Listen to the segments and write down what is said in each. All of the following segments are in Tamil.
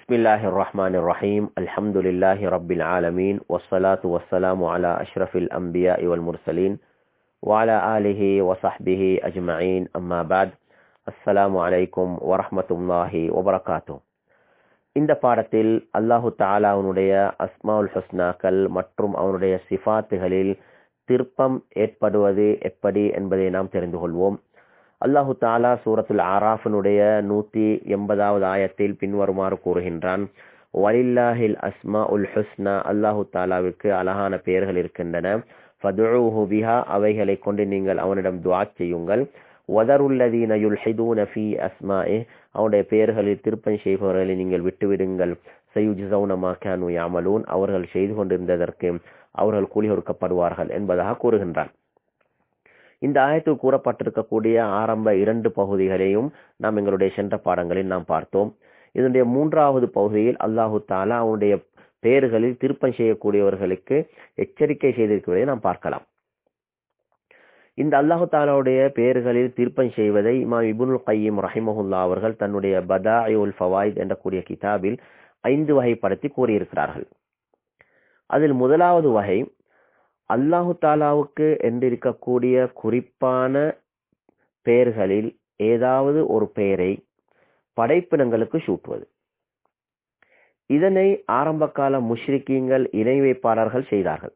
بسم الله الرحمن الرحيم الحمد لله رب العالمين والصلاة والسلام على أشرف الأنبياء والمرسلين وعلى آله وصحبه أجمعين أما بعد السلام عليكم ورحمة الله وبركاته இந்த பாடத்தில் அல்லாஹு தாலாவுனுடைய அஸ்மாவுல் ஹுஸ்னாக்கள் மற்றும் அவனுடைய சிஃபாத்துகளில் திருப்பம் ஏற்படுவது எப்படி என்பதை நாம் தெரிந்து கொள்வோம் அல்லாஹு தாலா சூரத்துல் ஆராஃபினுடைய நூத்தி எண்பதாவது ஆயத்தில் பின்வருமாறு கூறுகின்றான் வலில்லாஹில் அஸ்மா உல் ஹுஸ்னா அல்லாஹு தாலாவிற்கு அழகான பெயர்கள் இருக்கின்றன ஃபதுஹு பிஹா அவைகளை கொண்டு நீங்கள் அவனிடம் துவா செய்யுங்கள் வதருல்லதீன யுல்ஹிதூன ஃபீ அஸ்மாஇ அவனுடைய பெயர்களில் திருப்பம் செய்பவர்களை நீங்கள் விட்டுவிடுங்கள் சயுஜ்சௌனமா கேனு யாமலூன் அவர்கள் செய்து கொண்டிருந்ததற்கு அவர்கள் கூலி கொடுக்கப்படுவார்கள் என்பதாக கூறுகின்றான் இந்த ஆயத்தில் கூறப்பட்டிருக்கக்கூடிய ஆரம்ப இரண்டு பகுதிகளையும் நாம் எங்களுடைய சென்ற பாடங்களில் நாம் பார்த்தோம் இதனுடைய மூன்றாவது பகுதியில் அல்லாஹு தாலா அவனுடைய பெயர்களில் திருப்பம் செய்யக்கூடியவர்களுக்கு எச்சரிக்கை செய்திருக்கிறதை நாம் பார்க்கலாம் இந்த அல்லாஹு தாலாவுடைய பெயர்களில் திருப்பம் செய்வதை இமாம் இபுனுல் கையீம் ரஹிமஹுல்லா அவர்கள் தன்னுடைய பதா உல் ஃபவாயித் என்ற கூடிய கிதாபில் ஐந்து வகைப்படுத்தி கூறியிருக்கிறார்கள் அதில் முதலாவது வகை அல்லாஹு தாலாவுக்கு என்றிருக்கக்கூடிய குறிப்பான பெயர்களில் ஏதாவது ஒரு பெயரை படைப்பினங்களுக்கு சூட்டுவது இதனை ஆரம்ப கால முஷ்ரிக்கீங்கள் இணை வைப்பாளர்கள் செய்தார்கள்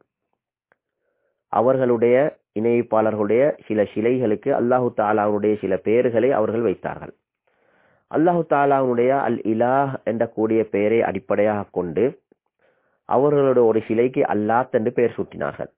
அவர்களுடைய இணைப்பாளர்களுடைய சில சிலைகளுக்கு அல்லாஹு தாலாவுடைய சில பெயர்களை அவர்கள் வைத்தார்கள் அல்லாஹு தாலாவுடைய அல் இலாஹ் என்ற கூடிய பெயரை அடிப்படையாக கொண்டு அவர்களுடைய ஒரு சிலைக்கு அல்லாத் என்று பெயர் சூட்டினார்கள்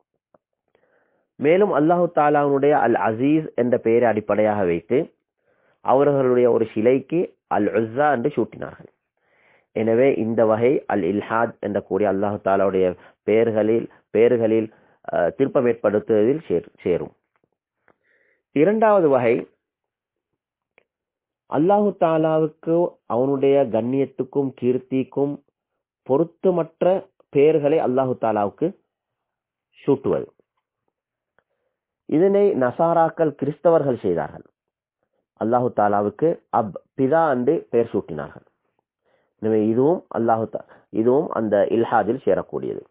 மேலும் அல்லாஹு தாலாவுடைய அல் அசீஸ் என்ற பெயரை அடிப்படையாக வைத்து அவர்களுடைய ஒரு சிலைக்கு அல் உஸ்ஸா என்று சூட்டினார்கள் எனவே இந்த வகை அல் இல்ஹாத் என்ற கூடிய அல்லாஹு தாலாவுடைய பெயர்களில் பெயர்களில் திருப்பம் ஏற்படுத்துவதில் சேரும் இரண்டாவது வகை அல்லாஹு தாலாவுக்கு அவனுடைய கண்ணியத்துக்கும் கீர்த்திக்கும் பொருத்தமற்ற பெயர்களை அல்லாஹு தாலாவுக்கு சூட்டுவது இதனை நசாராக்கள் கிறிஸ்தவர்கள் செய்தார்கள் அல்லாஹு தாலாவுக்கு அப் பிதா என்று பெயர் சூட்டினார்கள் எனவே இதுவும் அல்லாஹு இதுவும் அந்த இல்ஹாதில் சேரக்கூடியது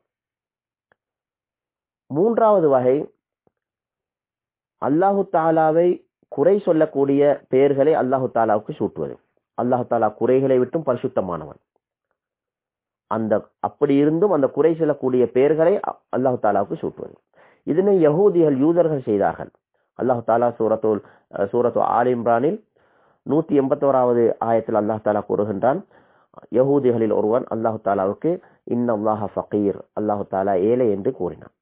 மூன்றாவது வகை அல்லாஹு தாலாவை குறை சொல்லக்கூடிய பெயர்களை அல்லாஹு தாலாவுக்கு சூட்டுவது அல்லாஹு தாலா குறைகளை விட்டும் பரிசுத்தமானவன் அந்த அப்படி இருந்தும் அந்த குறை சொல்லக்கூடிய பெயர்களை அல்லாஹு தாலாவுக்கு சூட்டுவது இதனை யகூதிகள் யூதர்கள் செய்தார்கள் அல்லாஹு தாலா சூரத்துல் சூரத்து ஆல் இம்ரானில் நூத்தி எண்பத்தோராவது ஆயத்தில் அல்லாஹு தாலா கூறுகின்றான் யகூதிகளில் ஒருவன் அல்லாஹு தாலாவுக்கு இன்னல்லாஹ ஃபகீர் அல்லாஹு தாலா ஏழை என்று கூறினான்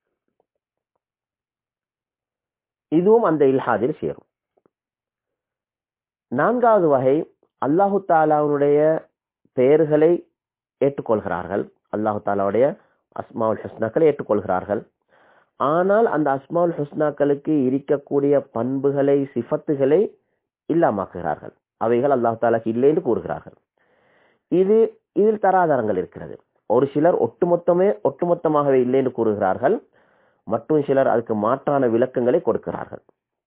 இதுவும் அந்த இல்ஹாதில் சேரும் நான்காவது வகை அல்லாஹு தாலாவுடைய பெயர்களை ஏற்றுக்கொள்கிறார்கள் அல்லாஹு தாலாவுடைய அஸ்மாவுல் ஹஸ்னாக்களை ஏற்றுக்கொள்கிறார்கள் ஆனால் அந்த அஸ்மாவுல் ஹுஸ்னாக்களுக்கு இருக்கக்கூடிய பண்புகளை சிஃபத்துகளை இல்லாமாக்குகிறார்கள் அவைகள் அல்லாஹு தாலாக்கு இல்லை என்று கூறுகிறார்கள் இது இதில் தராதாரங்கள் இருக்கிறது ஒரு சிலர் ஒட்டுமொத்தமே ஒட்டுமொத்தமாகவே இல்லை என்று கூறுகிறார்கள் மற்றும் சிலர் அதுக்கு மாற்றான விளக்கங்களை கொடுக்கிறார்கள்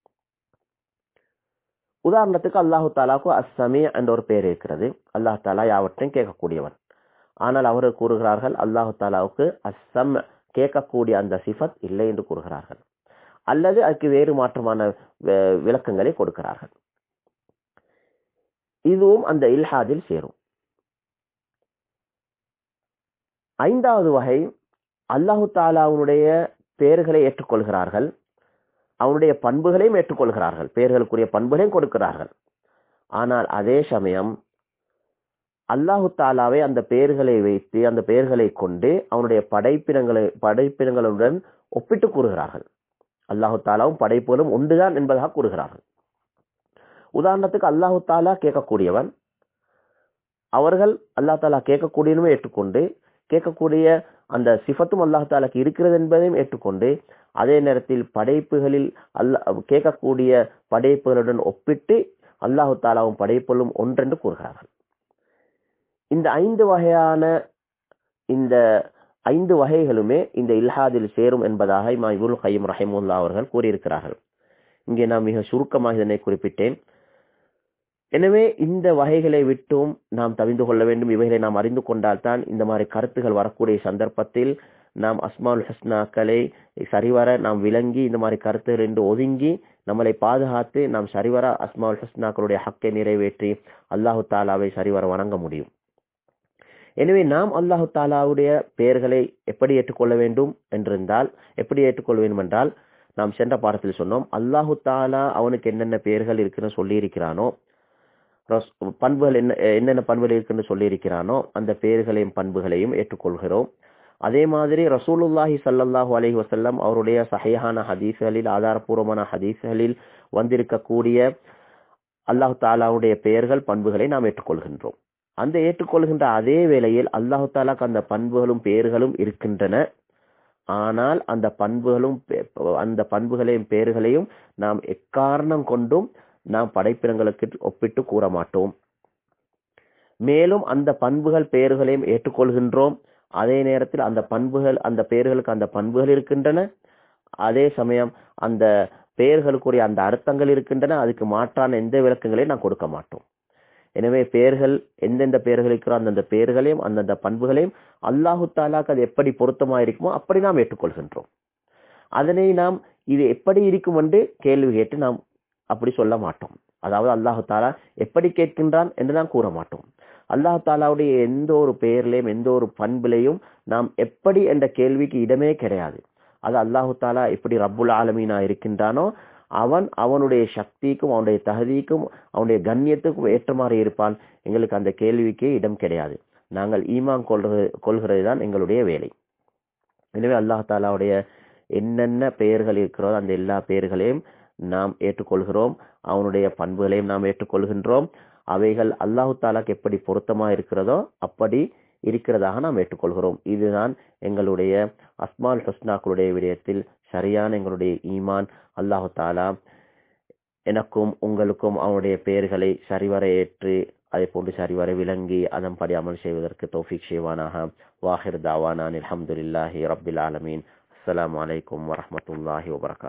உதாரணத்துக்கு அல்லாஹு தாலாக்கு அஸ்ஸமி என்ற ஒரு பெயர் இருக்கிறது அல்லாஹு தாலா யாவற்றையும் கேட்கக்கூடியவன் ஆனால் அவர்கள் கூறுகிறார்கள் அல்லாஹு தாலாவுக்கு அஸ்ஸம் கேட்கக்கூடிய அந்த சிஃபத் இல்லை என்று கூறுகிறார்கள் அல்லது அதுக்கு வேறு மாற்றமான விளக்கங்களை கொடுக்கிறார்கள் இதுவும் அந்த இல்ஹாதில் சேரும் ஐந்தாவது வகை அல்லாஹு தாலாவுடைய பெயர்களை ஏற்றுக்கொள்கிறார்கள் அவனுடைய பண்புகளையும் ஏற்றுக்கொள்கிறார்கள் பெயர்களுக்குரிய பண்புகளையும் கொடுக்கிறார்கள் ஆனால் அதே சமயம் அல்லாஹு தாலாவை அந்த பெயர்களை வைத்து அந்த பெயர்களை கொண்டு அவனுடைய படைப்பினங்களை படைப்பினங்களுடன் ஒப்பிட்டு கூறுகிறார்கள் அல்லாஹு தாலாவும் படைப்புகளும் ஒன்றுதான் என்பதாக கூறுகிறார்கள் உதாரணத்துக்கு அல்லாஹு தாலா கேட்கக்கூடியவன் அவர்கள் அல்லா தாலா கேட்கக்கூடியனுமே ஏற்றுக்கொண்டு கேட்கக்கூடிய அந்த சிஃபத்தும் அல்லாஹு தாலாக்கு இருக்கிறது என்பதையும் ஏற்றுக்கொண்டு அதே நேரத்தில் படைப்புகளில் அல்ல கேட்கக்கூடிய படைப்புகளுடன் ஒப்பிட்டு அல்லாஹு தாலாவும் படைப்புகளும் ஒன்றென்று கூறுகிறார்கள் இந்த ஐந்து வகையான இந்த ஐந்து வகைகளுமே இந்த இல்ஹாதில் சேரும் என்பதாக இமா இபுல் கையம் ரஹிமுல்லா அவர்கள் கூறியிருக்கிறார்கள் இங்கே நான் மிக சுருக்கமாக இதனை குறிப்பிட்டேன் எனவே இந்த வகைகளை விட்டும் நாம் தவிந்து கொள்ள வேண்டும் இவைகளை நாம் அறிந்து கொண்டால்தான் இந்த மாதிரி கருத்துகள் வரக்கூடிய சந்தர்ப்பத்தில் நாம் அஸ்மால் ஹஸ்னாக்களை சரிவர நாம் விளங்கி இந்த மாதிரி கருத்துகள் என்று ஒதுங்கி நம்மளை பாதுகாத்து நாம் சரிவர அஸ்மால் ஹஸ்னாக்களுடைய ஹக்கை நிறைவேற்றி அல்லாஹு தாலாவை சரிவர வணங்க முடியும் எனவே நாம் அல்லாஹு தாலாவுடைய பெயர்களை எப்படி ஏற்றுக்கொள்ள வேண்டும் என்றிருந்தால் எப்படி ஏற்றுக்கொள்ள வேண்டும் என்றால் நாம் சென்ற பாடத்தில் சொன்னோம் அல்லாஹு தாலா அவனுக்கு என்னென்ன பெயர்கள் இருக்குன்னு சொல்லி இருக்கிறானோ பண்புகள் என்ன என்னென்ன பண்புகள் இருக்குன்னு சொல்லி இருக்கிறானோ அந்த பெயர்களையும் பண்புகளையும் ஏற்றுக்கொள்கிறோம் அதே மாதிரி ரசூலுல்லாஹி சல்லாஹூ அலஹி வசல்லம் அவருடைய சஹையான ஹதீஸ்களில் ஆதாரபூர்வமான ஹதீஸ்களில் வந்திருக்கக்கூடிய அல்லாஹு தாலாவுடைய பெயர்கள் பண்புகளை நாம் ஏற்றுக்கொள்கின்றோம் அந்த ஏற்றுக்கொள்கின்ற அதே வேளையில் அல்லாஹு தாலாக்கு அந்த பண்புகளும் பெயர்களும் இருக்கின்றன ஆனால் அந்த பண்புகளும் அந்த பண்புகளையும் பெயர்களையும் நாம் எக்காரணம் கொண்டும் நாம் படைப்பினங்களுக்கு ஒப்பிட்டு கூற மாட்டோம் மேலும் அந்த பண்புகள் பெயர்களையும் ஏற்றுக்கொள்கின்றோம் அதே நேரத்தில் அந்த பண்புகள் அந்த பெயர்களுக்கு அந்த பண்புகள் இருக்கின்றன அதே சமயம் அந்த பெயர்களுக்குரிய அந்த அர்த்தங்கள் இருக்கின்றன அதுக்கு மாற்றான எந்த விளக்கங்களையும் நான் கொடுக்க மாட்டோம் எனவே பெயர்கள் எந்தெந்த பெயர்கள் இருக்கிறோ அந்தந்த பெயர்களையும் அந்தந்த பண்புகளையும் அல்லாஹு தாலாக்கு அது எப்படி பொருத்தமா இருக்குமோ அப்படி நாம் ஏற்றுக்கொள்கின்றோம் அதனை நாம் இது எப்படி இருக்கும் என்று கேள்வி கேட்டு நாம் அப்படி சொல்ல மாட்டோம் அதாவது அல்லாஹு தாலா எப்படி கேட்கின்றான் என்று நாம் கூற மாட்டோம் அல்லாஹு தாலாவுடைய எந்த ஒரு பெயர்லையும் எந்த ஒரு பண்பிலையும் நாம் எப்படி என்ற கேள்விக்கு இடமே கிடையாது அது அல்லாஹு தாலா எப்படி ரப்புல் ஆலமீனா இருக்கின்றானோ அவன் அவனுடைய சக்திக்கும் அவனுடைய தகுதிக்கும் அவனுடைய கண்ணியத்துக்கும் ஏற்றமாறு இருப்பான் எங்களுக்கு அந்த கேள்விக்கு இடம் கிடையாது நாங்கள் ஈமான் கொள்றது கொள்கிறது தான் எங்களுடைய வேலை எனவே அல்லாஹ் தாலாவுடைய என்னென்ன பெயர்கள் இருக்கிறதோ அந்த எல்லா பெயர்களையும் நாம் ஏற்றுக்கொள்கிறோம் அவனுடைய பண்புகளையும் நாம் ஏற்றுக்கொள்கின்றோம் அவைகள் அல்லாஹு தாலாக்கு எப்படி பொருத்தமா இருக்கிறதோ அப்படி இருக்கிறதாக நாம் ஏற்றுக்கொள்கிறோம் இதுதான் எங்களுடைய அஸ்மால் ஹஸ்னாக்களுடைய விடயத்தில் சரியான எங்களுடைய ஈமான் அல்லாஹு தாலா எனக்கும் உங்களுக்கும் அவனுடைய பெயர்களை சரிவர ஏற்று அதை போன்று சரிவர விளங்கி அதன்படி அமல் செய்வதற்கு தௌஃபிக் செய்வானாக வாஹிர் தாவானான் அலமதுல்லாஹி ரபில் ஆலமீன் அஸ்லாம் வலைக்கம் வரமத்துல்லாஹி வபரகாத்